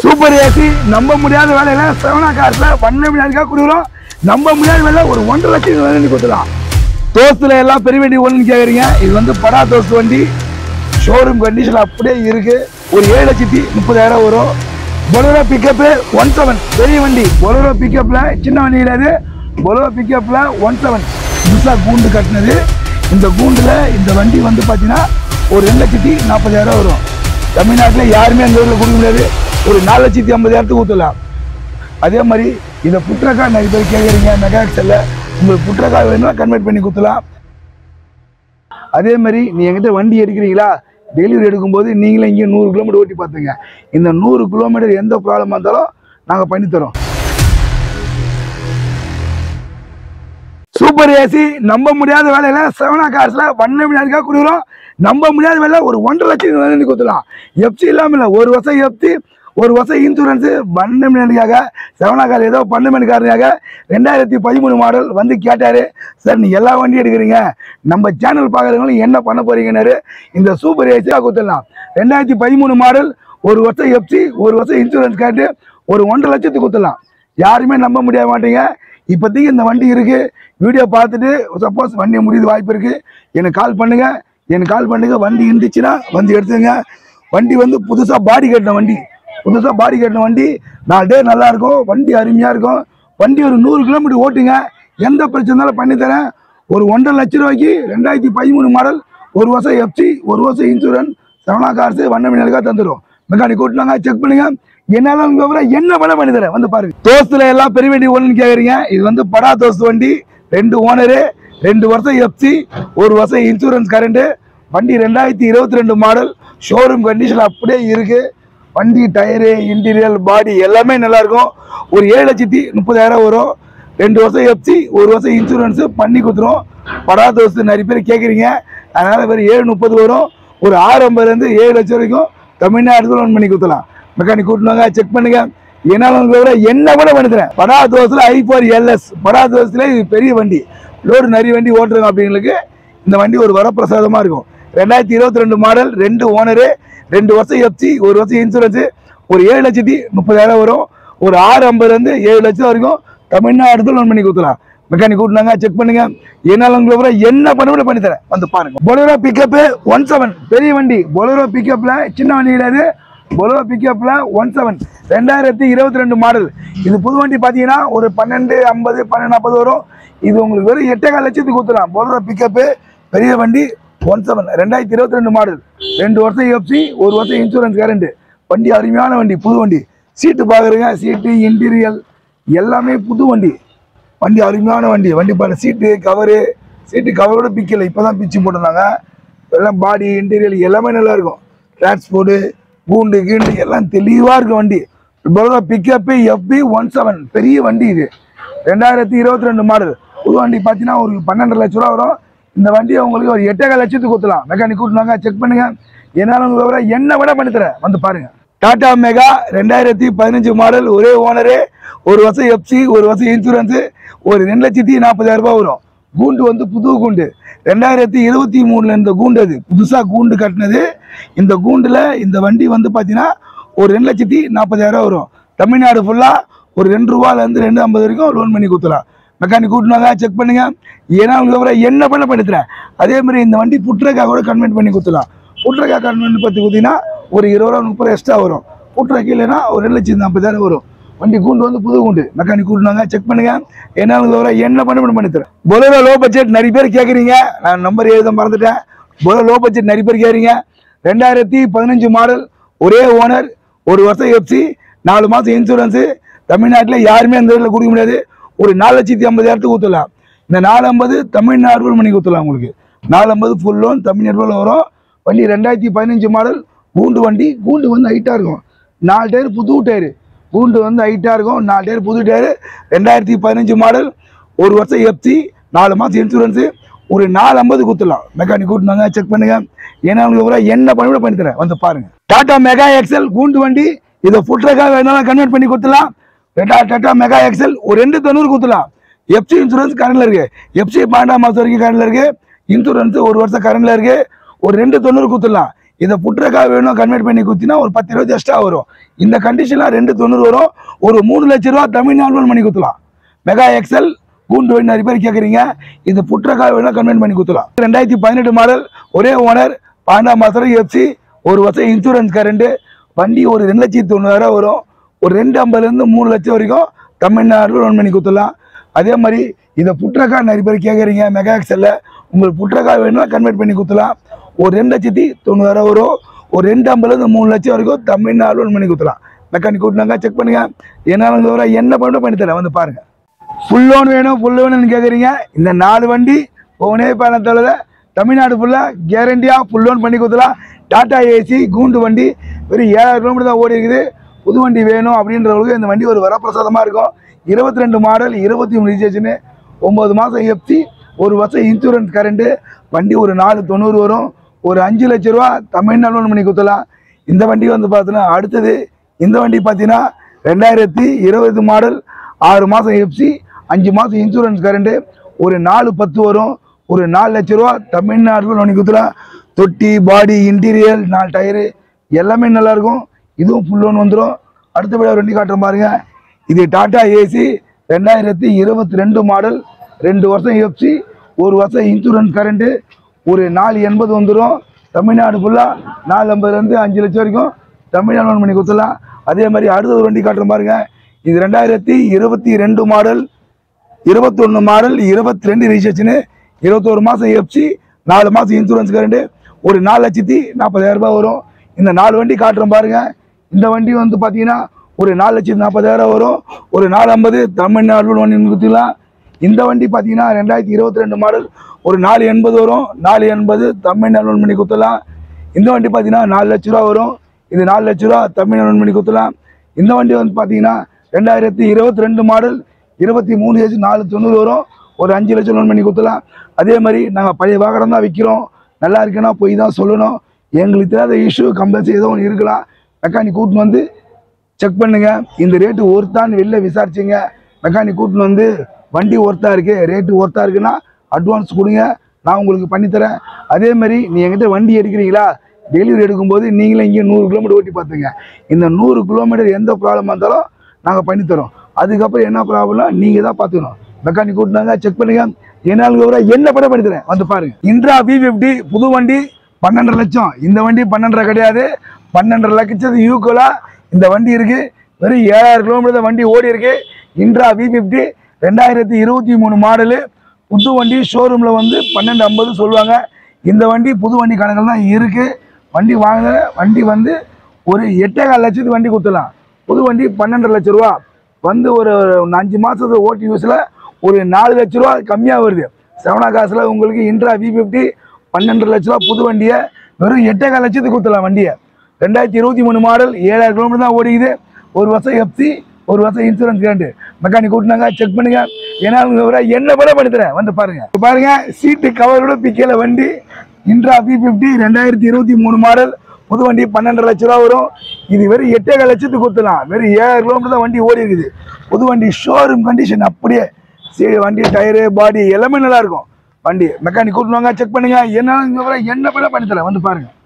super AC நம்ப முடியாத வேலையில செவனா கார்ஸ்ல பண்ண முடியாதுக்காக கொடுக்குறோம் நம்ப முடியாத வேலை ஒரு ஒன்றரை லட்சம் வேலை கொடுத்துலாம் தோஸ்துல எல்லாம் பெரிய வண்டி ஒன்றுன்னு கேட்குறீங்க இது வந்து படா தோஸ்து வண்டி ஷோரூம் கண்டிஷன் அப்படியே இருக்கு ஒரு ஏழு லட்சத்தி முப்பதாயிரம் வரும் பொலரோ பிக்கப்பு ஒன் செவன் பெரிய வண்டி பொலரோ பிக்கப்ல சின்ன வண்டி கிடையாது பொலரோ பிக்கப்ல ஒன் செவன் புதுசாக கூண்டு கட்டினது இந்த கூண்டுல இந்த வண்டி வந்து பார்த்தீங்கன்னா ஒரு ரெண்டு லட்சத்தி நாற்பதாயிரம் வரும் தமிழ்நாட்டில் யாருமே அந்த ஊரில் கொடுக்க முடியாது ஒரு நாலு லட்சத்தி ஐம்பதாயிரத்துக்கு ஊற்றலாம் அதே மாதிரி இந்த புட்ரக்கா நிறைய பேர் கேட்குறீங்க மெகா எக்ஸல்ல உங்களுக்கு புட்ரக்கா வேணும்னா கன்வெர்ட் பண்ணி கொடுத்துலாம் அதே மாதிரி நீ என்கிட்ட வண்டி எடுக்கிறீங்களா டெலிவரி எடுக்கும்போது நீங்களே இங்கே நூறு கிலோமீட்டர் ஓட்டி பார்த்துங்க இந்த நூறு கிலோமீட்டர் எந்த ப்ராப்ளமாக இருந்தாலும் நாங்கள் பண்ணித்தரோம் சூப்பர் ஏசி நம்ப முடியாத வேலையில செவனா கார்ஸ்ல வண்ண விநாயகா கொடுக்குறோம் நம்ப முடியாத வேலை ஒரு ஒன்றரை லட்சம் வேலை கொடுத்துலாம் எஃப்சி இல்லாமல் இல்லை ஒரு வருஷம் எஃப்சி ஒரு வருஷம் இன்சூரன்ஸு பண்ண விநாயகாக செவனா கார் ஏதோ பண்ண ரெண்டாயிரத்தி பதிமூணு மாடல் வந்து கேட்டாரு சார் நீ எல்லா வண்டியும் எடுக்கிறீங்க நம்ம சேனல் பார்க்குறவங்களும் என்ன பண்ண போறீங்கன்னாரு இந்த சூப்பர் ஏசியாக கொடுத்துடலாம் ரெண்டாயிரத்தி பதிமூணு மாடல் ஒரு வருஷம் எஃப்சி ஒரு வருஷம் இன்சூரன்ஸ் காட்டு ஒரு ஒன்றரை லட்சத்துக்கு கொடுத்துடலாம் யாருமே நம்ப முடிய மாட்டீங்க இப்போதைக்கு இந்த வண்டி இருக்கு வீடியோ பார்த்துட்டு சப்போஸ் வண்டி முடியுது வாய்ப்பு இருக்கு எனக்கு கால் பண்ணுங்க எனக்கு கால் பண்ணுங்க வண்டி இருந்துச்சுன்னா வந்து எடுத்துங்க வண்டி வந்து புதுசாக பாடி கட்டின வண்டி புதுசாக பாடி கட்டின வண்டி நாலு டே நல்லா இருக்கும் வண்டி அருமையாக இருக்கும் வண்டி ஒரு நூறு கிலோமீட்டர் ஓட்டுங்க எந்த பிரச்சனைனாலும் பண்ணி தரேன் ஒரு ஒன்றரை லட்ச ரூபாய்க்கு ரெண்டாயிரத்தி பதிமூணு மாடல் ஒரு வருஷம் எஃப்சி ஒரு வருஷம் இன்சூரன்ஸ் செவனா கார்ஸ் வண்ண மீனலுக்காக தந்துடும் மெக்கானிக் கூட்டினாங்க செக் பண்ணுங்க என்னால உங்க விவரம் என்ன பண்ண பண்ணி தரேன் வந்து பாருங்க தோஸ்துல எல்லாம் பெரிய வண்டி ஒன்றுன்னு கேக்குறீங்க இது வந்து படா தோஸ்து வண்டி ரெண்டு ஓனரு ரெண்டு வருஷம் எஃப்சி ஒரு வருஷம் இன்சூரன்ஸ் கரண்ட் வண்டி ரெண்டாயிரத்தி இருபத்தி ரெண்டு மாடல் ஷோரூம் கண்டிஷன் அப்படியே இருக்கு வண்டி டயரு இன்டீரியல் பாடி எல்லாமே நல்லா இருக்கும் ஒரு ஏழு லட்சத்தி முப்பதாயிரம் வரும் ரெண்டு வருஷம் எஃப்சி ஒரு வருஷம் இன்சூரன்ஸ் பண்ணி கொடுத்துரும் படா தோஸ்து நிறைய பேர் கேட்குறீங்க அதனால வேறு ஏழு முப்பது வரும் ஒரு ஆறு ஐம்பதுலேருந்து ஏழு லட்சம் வரைக்கும் தமிழ்நாடு லோன் பண்ணி கொடுத்துலாம் மெக்கானிக் கூட்டினாங்க செக் பண்ணுங்க என்னால் உங்களுக்கு விட என்ன கூட பண்ணி தரேன் படா தோசில் ஐ ஃபோர் எல்எஸ் படா தோசில் இது பெரிய வண்டி லோடு நிறைய வண்டி ஓட்டுறோம் அப்படிங்களுக்கு இந்த வண்டி ஒரு வரப்பிரசாதமாக இருக்கும் ரெண்டாயிரத்தி இருபத்தி ரெண்டு மாடல் ரெண்டு ஓனரு ரெண்டு வருஷம் எஃப்சி ஒரு வருஷம் இன்சூரன்ஸு ஒரு ஏழு லட்சத்தி முப்பதாயிரம் வரும் ஒரு ஆறு ஐம்பதுலேருந்து ஏழு லட்சம் வரைக்கும் தமிழ்நாடு லோன் பண்ணி கொடுத்துலாம் மெக்கானிக் கூட்டினாங்க செக் பண்ணுங்க என்னால் உங்களுக்கு விவரம் என்ன பண்ண முடியும் பண்ணி தரேன் வந்து பாருங்க பொலரோ பிக்கப்பு ஒன் செவன் பெரிய வண்டி பொலரோ பிக்கப்பில் சின்ன வண்டி கிடையாது பொலரோ பிக்கப்பில் ஒன் செவன் ரெண்டாயிரத்தி இருபத்தி ரெண்டு மாடல் இது புது வண்டி பார்த்தீங்கன்னா ஒரு பன்னெண்டு ஐம்பது பன்னெண்டு ஐம்பது வரும் இது உங்களுக்கு வெறும் எட்டேகால் லட்சத்துக்கு கொடுத்துலாம் பொலரோ பிக்கப்பு பெரிய வண்டி ஒன் செவன் ரெண்டாயிரத்தி இருபத்தி ரெண்டு மாடல் ரெண்டு வருஷம் எஃப்சி ஒரு வருஷம் இன்சூரன்ஸ் கேரண்ட் வண்டி அருமையான வண்டி புது வண்டி சீட்டு பார்க்குறீங்க சீட்டு இன்டீரியல் எல்லாமே புது வண்டி வண்டி அருமையான வண்டி வண்டி பாரு சீட்டு கவரு சீட்டு கவரோட பிக்கல இப்போ தான் பிச்சு போட்டிருந்தாங்க எல்லாம் பாடி இன்டீரியல் எல்லாமே நல்லா இருக்கும் டிரான்ஸ்போர்ட்டு கூண்டு கீண்டு எல்லாம் தெளிவாக இருக்கும் வண்டி இப்போ பிக்கப்பு எஃப்பி ஒன் செவன் பெரிய வண்டி இது ரெண்டாயிரத்தி இருபத்தி ரெண்டு மாடல் புது வண்டி பார்த்தீங்கன்னா ஒரு பன்னெண்டு லட்ச ரூபா வரும் இந்த வண்டியை உங்களுக்கு ஒரு எட்டேகால் லட்சத்துக்கு கொடுத்துலாம் மெக்கானிக் கூட்டினாங்க செக் பண்ணுங்க என்னால் உங்களுக்கு விவரம் என்ன விட பண்ணி தரேன் வந்து பாருங்க டாடா மெகா ரெண்டாயிரத்தி பதினஞ்சு மாடல் ஒரே ஓனரு ஒரு வருஷம் எஃப்சி ஒரு வருஷம் இன்சூரன்ஸு ஒரு ரெண்டு லட்சத்தி நாற்பதாயிரம் ரூபாய் வரும் கூண்டு வந்து புது கூண்டு ரெண்டாயிரத்தி இருபத்தி மூணுல இந்த கூண்டு அது புதுசாக கூண்டு கட்டினது இந்த கூண்டில் இந்த வண்டி வந்து பார்த்தீங்கன்னா ஒரு ரெண்டு லட்சத்தி நாற்பதாயிரம் வரும் தமிழ்நாடு ஃபுல்லாக ஒரு ரெண்டு ரூபாலேருந்து ரெண்டு ஐம்பது வரைக்கும் லோன் பண்ணி கொடுத்துலாம் மெக்கானிக் கூட்டினாங்க செக் பண்ணுங்க ஏன்னா உங்களுக்கு விவரம் என்ன பண்ண பண்ணி தரேன் அதே மாதிரி இந்த வண்டி புட்ரக்கா கூட கன்வெர்ட் பண்ணி கொடுத்துலாம் புட்ரக்கா கன்வெர்ட் பற்றி கொடுத்தீங்கன்னா ஒரு இருபது ரூபா முப்பது ரூபா எக்ஸ்ட்ரா வரும் புட்ரக்கா இல்லைன்னா ஒரு ரெண்டு லட்சத்தி நாற்பதாயிரம் வரும் வண்டி கூண்டு வந்து புது கூண்டு மெக்கானிக் கூட்டினாங்க செக் பண்ணுங்க என்ன உங்களுக்கு விவரம் என்ன பண்ண பண்ணி பண்ணி தரேன் பொலரோ லோ பட்ஜெட் நிறைய பேர் கேட்குறீங்க நான் நம்பர் எழுத மறந்துட்டேன் பொலரோ லோ பட்ஜெட் நிறைய பேர் கேட்குறீங்க ரெண்டாயிரத்தி பதினஞ்சு மாடல் ஒரே ஓனர் ஒரு வருஷம் எஃப்சி நாலு மாதம் இன்சூரன்ஸு தமிழ்நாட்டில் யாருமே அந்த இதில் கொடுக்க முடியாது ஒரு நாலு லட்சத்தி ஐம்பதாயிரத்துக்கு ஊற்றலாம் இந்த நாலு ஐம்பது தமிழ்நாடு பண்ணி ஊற்றலாம் உங்களுக்கு நாலு ஐம்பது ஃபுல் லோன் தமிழ்நாடு வரும் வண்டி ரெண்டாயிரத்தி பதினஞ்சு மாடல் கூண்டு வண்டி கூண்டு வந்து ஹைட்டாக இருக்கும் நாலு டயர் புது டயரு கூண்டு வந்து ஹைட்டாக இருக்கும் நாலு டயர் புது டயரு ரெண்டாயிரத்தி பதினஞ்சு மாடல் ஒரு வருஷம் எஃப்சி நாலு மாதம் இன்சூரன்ஸு ஒரு நாலு ஐம்பது கொடுத்துடலாம் மெக்கானிக் கூட்டினாங்க செக் பண்ணுங்க ஏன்னா உங்களுக்கு விவரம் என்ன பண்ணி கூட பண்ணி தரேன் வந்து பாருங்க டாடா மெகா எக்ஸல் கூண்டு வண்டி இதை ஃபுட்ரக்காக வேணாலும் கன்வெர்ட் பண்ணி கொடுத்துலாம் ரெண்டா டாடா மெகா எக்ஸல் ஒரு ரெண்டு தொண்ணூறு கொடுத்துலாம் எஃப்சி இன்சூரன்ஸ் கரண்ட்ல இருக்கு எஃப்சி பன்னெண்டாம் மாதம் வரைக்கும் கரண்ட்ல இருக்கு இன்சூரன்ஸ் ஒரு வருஷம் கரண்ட்ல இருக்கு ஒரு ரெண்டு தொண்ணூறு கொடுத்துடலாம் இதை புற்றக்காய் வேணும் கன்வெர்ட் பண்ணி குத்தினா ஒரு பத்து இருபது எக்ஸ்ட்ரா வரும் இந்த கண்டிஷனில் ரெண்டு தொண்ணூறு வரும் ஒரு மூணு லட்ச ரூபா தமிழ்நாடு பண்ணி குத்தலாம் மெகா எக்ஸல் கூண்டு வண்டி நிறைய பேர் கேட்குறீங்க இந்த புற்றக்காய் வேணும் கன்வெர்ட் பண்ணி குத்தலாம் ரெண்டாயிரத்தி பதினெட்டு மாடல் ஒரே ஓனர் பன்னெண்டாம் மாதம் எஃப்சி ஒரு வருஷம் இன்சூரன்ஸ் கரண்ட் வண்டி ஒரு ரெண்டு லட்சத்தி தொண்ணூறாயிரம் வரும் ஒரு ரெண்டு ஐம்பதுலேருந்து மூணு லட்சம் வரைக்கும் தமிழ்நாட்டில் லோன் பண்ணி கொடுத்துடலாம் அதே மாதிரி இதை புற்றக்காய் நிறைய பேர் கேட்குறீங்க மெகா எக்ஸலில் உங்களுக்கு புற்றக்காய் வேணும்னா கன்வெர்ட் பண்ணி கொடுத்துலாம் ஒரு ரெண்டு லட்சத்தி தொண்ணூறாயிரம் வரும் ஒரு ரெண்டு ஐம்பதுலேருந்து மூணு லட்சம் வரைக்கும் தமிழ்நாடு லோன் பண்ணி கொடுத்துலாம் மெக்கானிக் கூட்டினாங்க செக் பண்ணுங்க என்னால் வர என்ன பண்ணணும் பண்ணி தரேன் வந்து பாருங்க ஃபுல் லோன் வேணும் ஃபுல் லோன்னு கேட்குறீங்க இந்த நாலு வண்டி போனே பயணத்தோட தமிழ்நாடு ஃபுல்லாக கேரண்டியாக ஃபுல் லோன் பண்ணி கொடுத்துலாம் டாடா ஏசி கூண்டு வண்டி வெறும் ஏழாயிரம் கிலோமீட்டர் தான் ஓடி இருக்குது புது வண்டி வேணும் அப்படின்றவங்களுக்கு இந்த வண்டி ஒரு வரப்பிரசாதமாக இருக்கும் இருபத்தி ரெண்டு மாடல் இருபத்தி மூணு ரிஜிஸ்ட்ரேஷனு ஒம்பது மாதம் எஃப்சி ஒரு வருஷம் இன்சூரன்ஸ் கரண்ட்டு வண்டி ஒரு நாலு தொண்ணூறு வரும் ஒரு அஞ்சு லட்ச ரூபா தமிழ்நாடு லோன் பண்ணி கொடுத்துலாம் இந்த வண்டி வந்து பார்த்தீங்கன்னா அடுத்தது இந்த வண்டி பார்த்தீங்கன்னா ரெண்டாயிரத்தி இருபது மாடல் ஆறு மாதம் எஃப்சி அஞ்சு மாதம் இன்சூரன்ஸ் கரண்ட்டு ஒரு நாலு பத்து வரும் ஒரு நாலு லட்ச ரூபா தமிழ்நாட்டில் நோண்டி கொடுத்துலாம் தொட்டி பாடி இன்டீரியர் நாலு டயரு எல்லாமே நல்லாயிருக்கும் இதுவும் ஃபுல் லோன் வந்துடும் அடுத்தபடியாக வண்டி காட்டுறேன் பாருங்க இது டாடா ஏசி ரெண்டாயிரத்தி இருபத்தி ரெண்டு மாடல் ரெண்டு வருஷம் எஃப்சி ஒரு வருஷம் இன்சூரன்ஸ் கரண்ட்டு ஒரு நாலு எண்பது வந்துடும் தமிழ்நாடு ஃபுல்லாக நாலு ஐம்பதுலேருந்து அஞ்சு லட்சம் வரைக்கும் தமிழ்நாடு லோன் பண்ணி கொடுத்துடலாம் அதே மாதிரி அடுத்த ஒரு வண்டி காட்டுறேன் பாருங்க இது ரெண்டாயிரத்தி இருபத்தி ரெண்டு மாடல் இருபத்தொன்று மாடல் இருபத்தி ரெண்டு ரிஜிஸ்ட்ரேஷனு இருபத்தோரு மாதம் எஃப்சி நாலு மாதம் இன்சூரன்ஸ் கரண்ட் ஒரு நாலு லட்சத்தி நாற்பதாயிரம் ரூபாய் வரும் இந்த நாலு வண்டி காட்டுறோம் பாருங்க இந்த வண்டி வந்து பார்த்தீங்கன்னா ஒரு நாலு லட்சத்தி நாற்பதாயிரம் வரும் ஒரு நாலு ஐம்பது தமிழ்நாடு வண்டி கொடுத்துக்கலாம் இந்த வண்டி பார்த்தீங்கன்னா ரெண்டாயிரத்தி இருபத்தி ரெண்டு மாடல் ஒரு நாலு எண்பது வரும் நாலு எண்பது தமிழ்நாடு லோன் பண்ணி கொடுத்துடலாம் இந்த வண்டி பார்த்தீங்கன்னா நாலு லட்ச ரூபா வரும் இது நாலு லட்ச ரூபா தமிழ்நாடு லோன் பண்ணி கொடுத்துடலாம் இந்த வண்டி வந்து பார்த்தீங்கன்னா ரெண்டாயிரத்தி இருபத்தி ரெண்டு மாடல் இருபத்தி மூணு ஏஜ் நாலு தொண்ணூறு வரும் ஒரு அஞ்சு லட்சம் லோன் பண்ணி கொடுத்துடலாம் அதே மாதிரி நாங்கள் பழைய வாகனம் தான் விற்கிறோம் நல்லா இருக்குன்னா போய் தான் சொல்லணும் எங்களுக்கு தெரியாத இஷ்யூ கம்பல்சரி ஏதோ ஒன்று இருக்கலாம் மெக்கானிக் கூட்டின்னு வந்து செக் பண்ணுங்க இந்த ரேட்டு ஒர்த்தான்னு வெளில விசாரிச்சிங்க மெக்கானிக் கூட்டின்னு வந்து வண்டி ஒர்த்தா இருக்கு ரேட்டு ஒர்த்தா இருக்குன்னா அட்வான்ஸ் கொடுங்க நான் உங்களுக்கு பண்ணித்தரேன் அதே மாதிரி நீ என்கிட்ட வண்டி எடுக்கிறீங்களா டெலிவரி எடுக்கும்போது நீங்களே இங்கே நூறு கிலோமீட்டர் ஓட்டி பார்த்துங்க இந்த நூறு கிலோமீட்டர் எந்த ப்ராப்ளமாக இருந்தாலும் நாங்கள் பண்ணித்தரோம் அதுக்கப்புறம் என்ன ப்ராப்ளம் நீங்கள் தான் பார்த்துக்கணும் மெக்கானிக் கூட்டினாங்க செக் பண்ணுங்க என்னால் விவரம் என்ன படம் பண்ணித்தரேன் வந்து பாருங்க இன்ட்ரா வி ஃபிஃப்டி புது வண்டி பன்னெண்டரை லட்சம் இந்த வண்டி பன்னெண்டரை கிடையாது பன்னெண்டரை லட்சத்துக்கு ஈக்குவலா இந்த வண்டி இருக்கு வெறும் ஏழாயிரம் கிலோமீட்டர் தான் வண்டி ஓடி இருக்கு இன்ட்ரா வி ஃபிஃப்டி ரெண்டாயிரத்தி இருபத்தி மூணு மாடலு புது வண்டி ஷோரூமில் வந்து பன்னெண்டு ஐம்பது சொல்லுவாங்க இந்த வண்டி புது வண்டி கணக்கில் தான் இருக்கு வண்டி வாங்கின வண்டி வந்து ஒரு எட்டே கால் லட்சத்துக்கு வண்டி கொடுத்துடலாம் புது வண்டி பன்னெண்டரை லட்ச ரூபா வந்து ஒரு ஒரு அஞ்சு மாதத்து ஓட்டி யூஸில் ஒரு நாலு லட்ச ரூபா கம்மியாக வருது செவனா காசில் உங்களுக்கு இன்ட்ரா வி ஃபிஃப்டி பன்னெண்டு லட்ச ரூபா புது வண்டியை வெறும் எட்டே கால் லட்சத்துக்கு கொடுத்துடலாம் வண்டியை ரெண்டாயிரத்தி இருபத்தி மூணு மாடல் ஏழாயிரம் கிலோமீட்டர் தான் ஓடிக்குது ஒரு வருஷம் எஃப்சி ஒரு வருஷம் இன்சூரன்ஸ் கேண்டு மெக்கானிக் கூட்டினாங்க செக் பண்ணுங்க ஏன்னா அவங்க விவரம் என்ன விட பண்ணி தரேன் வந்து பாருங்க இப்ப பாருங்க சீட்டு கவரோட பிக்கல வண்டி இன்ட்ரா பி ஃபிஃப்டி ரெண்டாயிரத்தி இருபத்தி மூணு மாடல் புது வண்டி பன்னெண்டு லட்ச ரூபா வரும் இது வெறும் எட்டே கால் லட்சத்துக்கு கொடுத்துலாம் வெறும் ஏழாயிரம் கிலோமீட்டர் தான் வண்டி ஓடி இருக்குது புது வண்டி ஷோரூம் கண்டிஷன் அப்படியே சரி வண்டி டயரு பாடி எல்லாமே நல்லா இருக்கும் வண்டி மெக்கானிக் கூட்டினாங்க செக் பண்ணுங்க என்ன என்ன பண்ண பண்ணி தரேன் வந்து பாருங்க